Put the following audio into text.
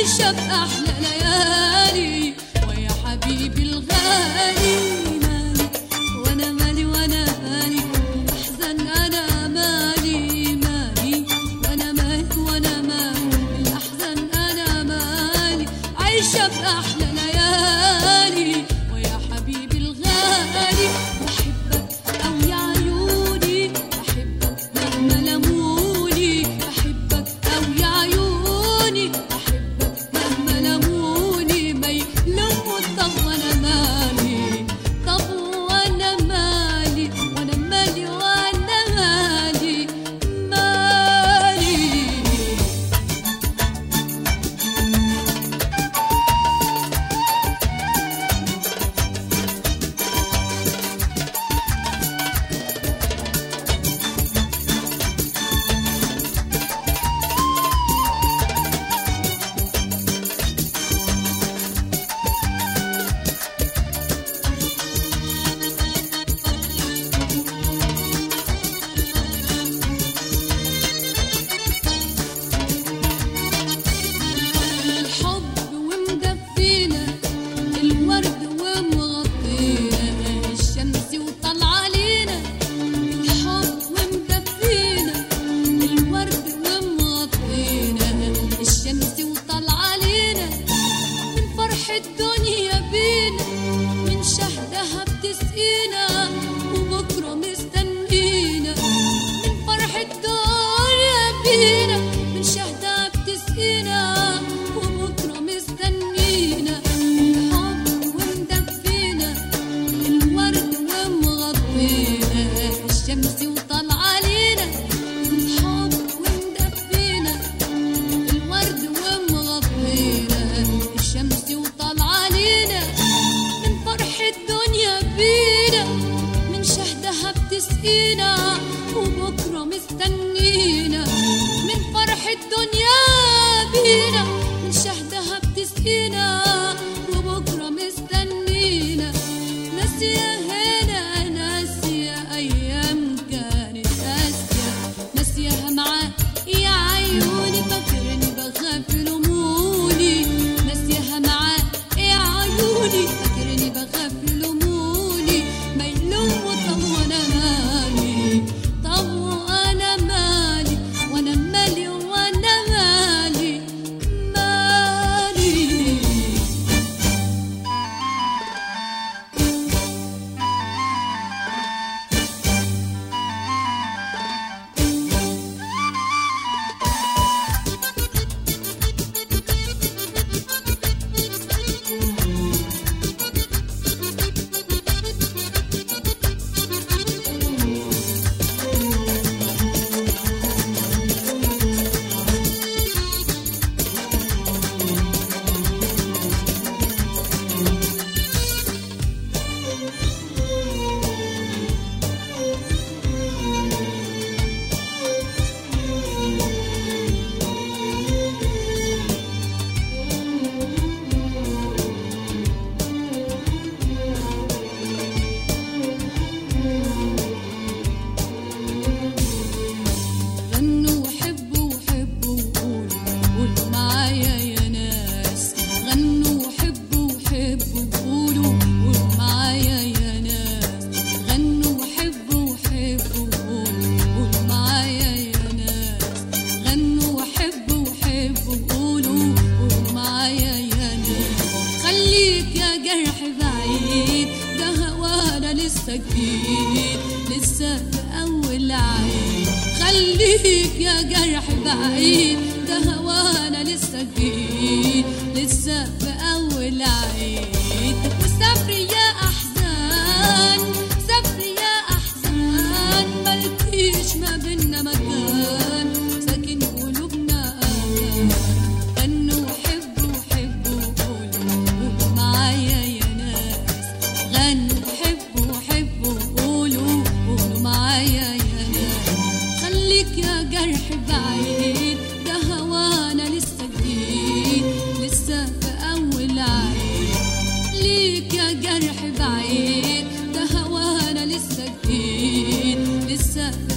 عايشة بأحلى ليالي ويا حبيبي الغالي مالي وأنا مالي وأنا مالي الأحزان أنا مالي مالي وأنا مالي وأنا مالي الأحزان أنا مالي عايشة بأحلى ليالي ويا حبيبي الغالي بحبك أو يا عيوني بحبك مهما لموني بحبك أو يا عيوني بحبك مهما لموني ما يلوموا طب وأنا مالي طب وأنا مالي وأنا مالي وأنا مالي مالي الحب ومدفينا الورد ومغطينا الشمس وطلع علينا الحب ومدفينا الورد ومغطينا الشمس وطلع علينا من فرح الدنيا بينا من شهدها بتسقينا وبكرة مستنينا من فرح الدنيا بينا من شهدها بتسقينا وبكرة مستنينا الحب ومدفينا الورد ومغطينا الشمس وطلع علينا الحب ومدفينا الورد ومغطينا الشمس وطلع علينا من فرح الدنيا بينا من شهدها بتسقينا وبكرة مستنينا من فرح الدنيا بينا من شهدها بتسقينا وبكرة مستنينا ناسية هنا ناسية أيام كانت قاسية ناسيها معاك يا عيوني فاكرني بخاف يلوموني ناسيها معاك يا عيوني فاكرني بخاف يلوموني ما يلوموا طب وانا مالي طب وانا مالي وانا مالي وانا مالي مالي غنوا وحبوا وحبوا وقولوا قولوا معايا يا ناس غنوا وحبوا وحبوا وقولوا قولوا معايا يا ناس غنوا وحبوا وحبوا وقولوا قولوا معايا يا ناس غنوا وحبوا وحبوا وقولوا قولوا معايا يا ناس خليك يا جرح بعيد ده هوانا لسه جديد لسه في أول عيد خليك يا جرح بعيد ده هوانا لسه جديد لسه في أول عيد وسافري يا أحزان سافري يا أحزان ملكيش ما بينا مكان ساكن قلوبنا أمان غنوا وحبوا وحبوا وقولوا قولوا معايا يا ناس غنوا وحبوا وحبوا وقولوا قولوا معايا يا ناس خليك يا جرح بعيد ده هوانا لسه جديد لسه في أول عيد ليك يا جرح بعيد ده هوانا لسه جديد لسه